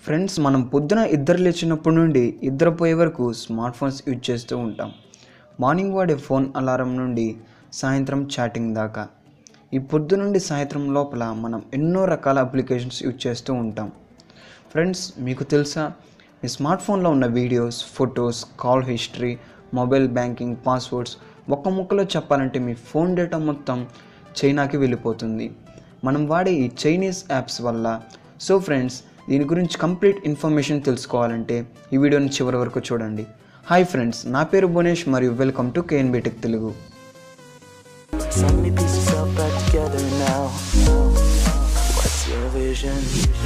Friends మనం పొద్దున ఇద్దరు లేచినప్పటి నుండి ఇద్దరు పోయే వరకు స్మార్ట్ ఫోన్స్ యూజ్ చేస్తూ ఉంటాం మార్నింగ్ వాడే ఫోన్ అలారం నుండి సాయంత్రం చాటింగ్ దాకా ఈ పొద్దు నుండి సాయంత్రం లోపల మనం ఎన్నో రకాల అప్లికేషన్స్ యూజ్ చేస్తూ ఉంటాం ఫ్రెండ్స్ మీకు తెలుసా మీ స్మార్ట్ ఫోన్లో ఉన్న videos photos call history mobile banking passwords ఒక్క ముక్కలో చెప్పాలంటే మీ ఫోన్ డేటా మొత్తం చైనాకి వెళ్ళిపోతుంది మనం వాడే ఈ చైనీస్ యాప్స్ వల్ల సో ఫ్రెండ్స్ దీని గురించి కంప్లీట్ ఇన్ఫర్మేషన్ తెలుసుకోవాలంటే ఈ వీడియోని చివరి వరకు చూడండి హాయ్ ఫ్రెండ్స్ నా పేరు భువనేష్ మరియు welcome to KNB tech Telugu So many pieces all back together now. What's your vision?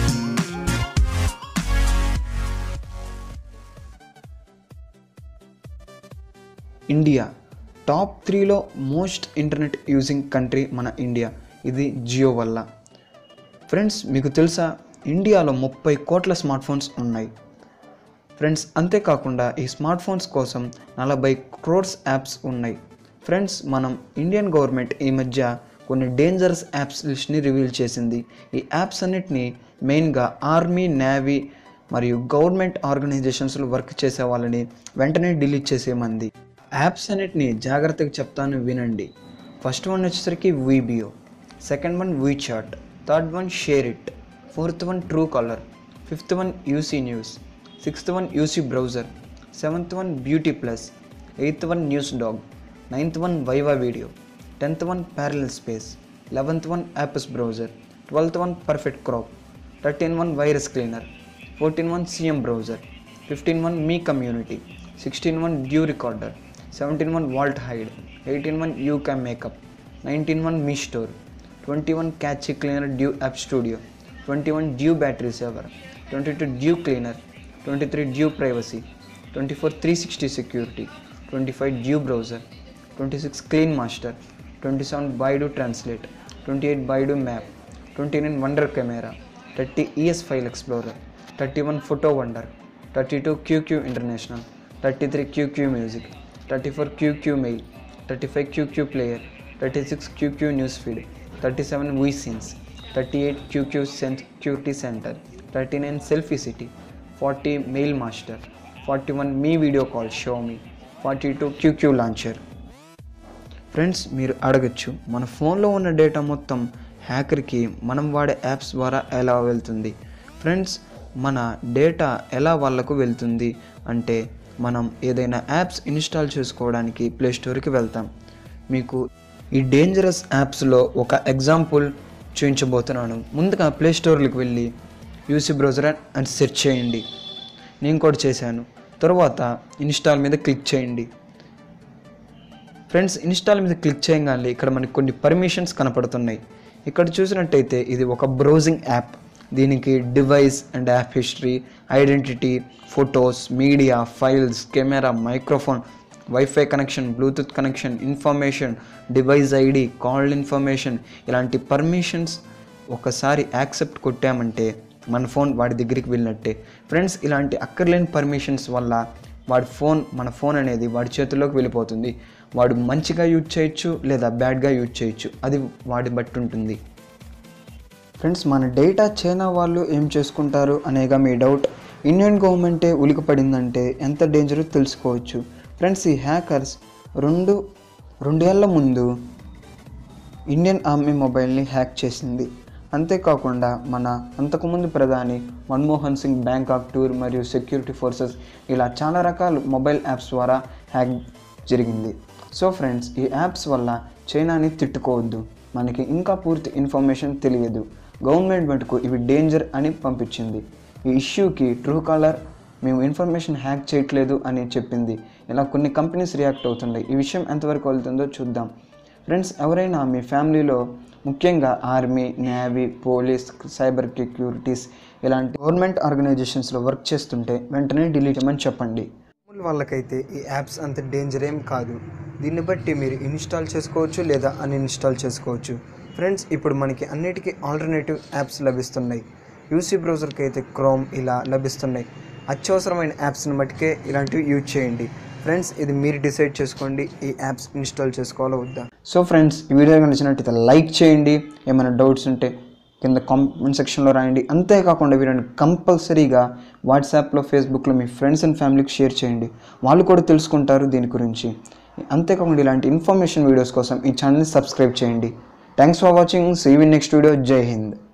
India top త్రీలో మోస్ట్ ఇంటర్నెట్ యూజింగ్ కంట్రీ మన ఇండియా ఇది జియో వల్ల ఫ్రెండ్స్ మీకు తెలుసా ఇండియాలో ముప్పై కోట్ల స్మార్ట్ ఫోన్స్ ఉన్నాయి ఫ్రెండ్స్ అంతేకాకుండా ఈ స్మార్ట్ ఫోన్స్ కోసం నలభై క్రోర్స్ యాప్స్ ఉన్నాయి ఫ్రెండ్స్ మనం ఇండియన్ గవర్నమెంట్ ఈ మధ్య కొన్ని డేంజరస్ యాప్స్ లిస్ట్ని రివీల్ చేసింది ఈ యాప్స్ అన్నిటిని మెయిన్గా ఆర్మీ నేవీ మరియు గవర్నమెంట్ ఆర్గనైజేషన్స్లో వర్క్ చేసే వాళ్ళని వెంటనే డిలీట్ చేసేమంది యాప్స్ అన్నిటిని జాగ్రత్తగా చెప్తాను వినండి ఫస్ట్ వన్ వచ్చేసరికి వీబియో second one WeChat third one share it fourth one true caller fifth one UC news sixth one UC browser seventh one beauty plus eighth one news dog ninth one viva video tenth one parallel space eleventh one APUS browser twelfth one perfect crop thirteen one virus cleaner fourteen one CM browser fifteen one Mi community sixteen one DU recorder seventeen one vault hide eighteen one you YouCam makeup nineteen one Mi store twenty one cache cleaner DU app studio twenty one DU battery saver twenty two DU cleaner twenty three DU privacy twenty four three sixty security twenty five DU browser twenty six clean master twenty seven Baidu translate twenty eight Baidu map twenty nine wonder camera thirty ES file explorer thirty one photo wonder thirty two QQ international thirty three QQ music thirty four QQ mail thirty five QQ player thirty six QQ news feed thirty seven WeSync thirty eight QQ security center thirty nine selfie city forty mail master forty one Mi video call Xiaomi forty two QQ launcher friends మీరు అడగచ్చు మన ఫోన్లో ఉన్న data మొత్తం హ్యాకర్కి మనం వాడే apps ద్వారా ఎలా వెళ్తుంది ఫ్రెండ్స్ మన డేటా ఎలా వాళ్ళకు వెళ్తుంది అంటే మనం ఏదైనా యాప్స్ ఇన్స్టాల్ చేసుకోవడానికి ప్లే స్టోర్కి వెళ్తాం మీకు ఈ డేంజరస్ యాప్స్లో ఒక ఎగ్జాంపుల్ చూపించబోతున్నాను ముందుగా ప్లే స్టోర్కి వెళ్ళి యూసీ బ్రౌజర్ అని సెర్చ్ చేయండి నేను కూడా చేశాను తర్వాత ఇన్స్టాల్ మీద క్లిక్ చేయండి ఫ్రెండ్స్ ఇన్స్టాల్ మీద క్లిక్ చేయగానే ఇక్కడ మనకి కొన్ని పర్మిషన్స్ కనపడుతున్నాయి ఇక్కడ చూసినట్టయితే ఇది ఒక బ్రౌజింగ్ యాప్ దీనికి device and app history identity photos media files camera microphone WiFi connection bluetooth connection information device ID call information ఇలాంటి పర్మిషన్స్ ఒకసారి యాక్సెప్ట్ కొట్టామంటే మన ఫోన్ వాడి దగ్గరికి వెళ్ళినట్టే ఫ్రెండ్స్ ఇలాంటి అక్కర్లేని పర్మిషన్స్ వల్ల వాడి ఫోన్ మన ఫోన్ అనేది వాడి చేతుల్లోకి వెళ్ళిపోతుంది వాడు మంచిగా యూజ్ చేయొచ్చు లేదా బ్యాడ్గా యూజ్ చేయొచ్చు అది వాడి బట్టి ఉంటుంది ఫ్రెండ్స్ మన డేటా చైనా వాళ్ళు ఏం చేసుకుంటారు అనేగా మీ డౌట్ ఇండియన్ గవర్నమెంటే ఉలికపడిందంటే ఎంత డేంజరో తెలుసుకోవచ్చు ఫ్రెండ్స్ ఈ హ్యాకర్స్ రెండు రెండేళ్ల ముందు ఇండియన్ ఆర్మీ మొబైల్ని హ్యాక్ చేసింది అంతేకాకుండా మన అంతకుముందు ప్రధాని మన్మోహన్ సింగ్ బ్యాంకాక్ టూర్ మరియు సెక్యూరిటీ ఫోర్సెస్ ఇలా చాలా రకాల మొబైల్ యాప్స్ ద్వారా హ్యాక్ జరిగింది సో ఫ్రెండ్స్ ఈ యాప్స్ వల్ల చైనాని తిట్టుకోవద్దు మనకి ఇంకా పూర్తి ఇన్ఫర్మేషన్ తెలియదు గవర్నమెంట్ మటుకు ఇవి డేంజర్ అని పంపించింది ఈ ఇష్యూకి ట్రూ కాలర్ మేము ఇన్ఫర్మేషన్ హ్యాక్ చేయట్లేదు అని చెప్పింది ఇలా కొన్ని కంపెనీస్ రియాక్ట్ అవుతున్నాయి ఈ విషయం ఎంతవరకు వెళ్తుందో చూద్దాం ఫ్రెండ్స్ ఎవరైనా మీ ఫ్యామిలీలో ముఖ్యంగా army navy police cyber securities ఇలాంటి గవర్నమెంట్ ఆర్గనైజేషన్స్లో వర్క్ చేస్తుంటే వెంటనే డిలీట్ చేయమని చెప్పండి మామూలు వాళ్ళకైతే ఈ యాప్స్ అంత డేంజర్ ఏం కాదు దీన్ని బట్టి మీరు ఇన్స్టాల్ చేసుకోవచ్చు లేదా అన్ఇన్స్టాల్ చేసుకోవచ్చు ఫ్రెండ్స్ ఇప్పుడు మనకి అన్నిటికీ ఆల్టర్నేటివ్ యాప్స్ లభిస్తున్నాయి యూసీ బ్రౌజర్కి అయితే క్రోమ్ ఇలా లభిస్తున్నాయి అత్యవసరమైన యాప్స్ని బట్టికే ఇలాంటివి యూజ్ చేయండి ఫ్రెండ్స్ ఇది మీరు డిసైడ్ చేసుకోండి ఈ యాప్స్ ఇన్స్టాల్ చేసుకోవాలో వద్దా సో ఫ్రెండ్స్ ఈ వీడియో నచ్చినట్టయితే లైక్ చేయండి ఏమైనా డౌట్స్ ఉంటే కింద కామెంట్ సెక్షన్లో రాయండి అంతేకాకుండా వీడియోని కంపల్సరీగా వాట్సాప్లో ఫేస్బుక్లో మీ ఫ్రెండ్స్ అండ్ ఫ్యామిలీకి షేర్ చేయండి వాళ్ళు కూడా తెలుసుకుంటారు దీని గురించి అంతేకాకుండా ఇలాంటి ఇన్ఫర్మేషన్ వీడియోస్ కోసం ఈ ఛానల్ని సబ్స్క్రైబ్ చేయండి thanks for watching see you next video Jai Hind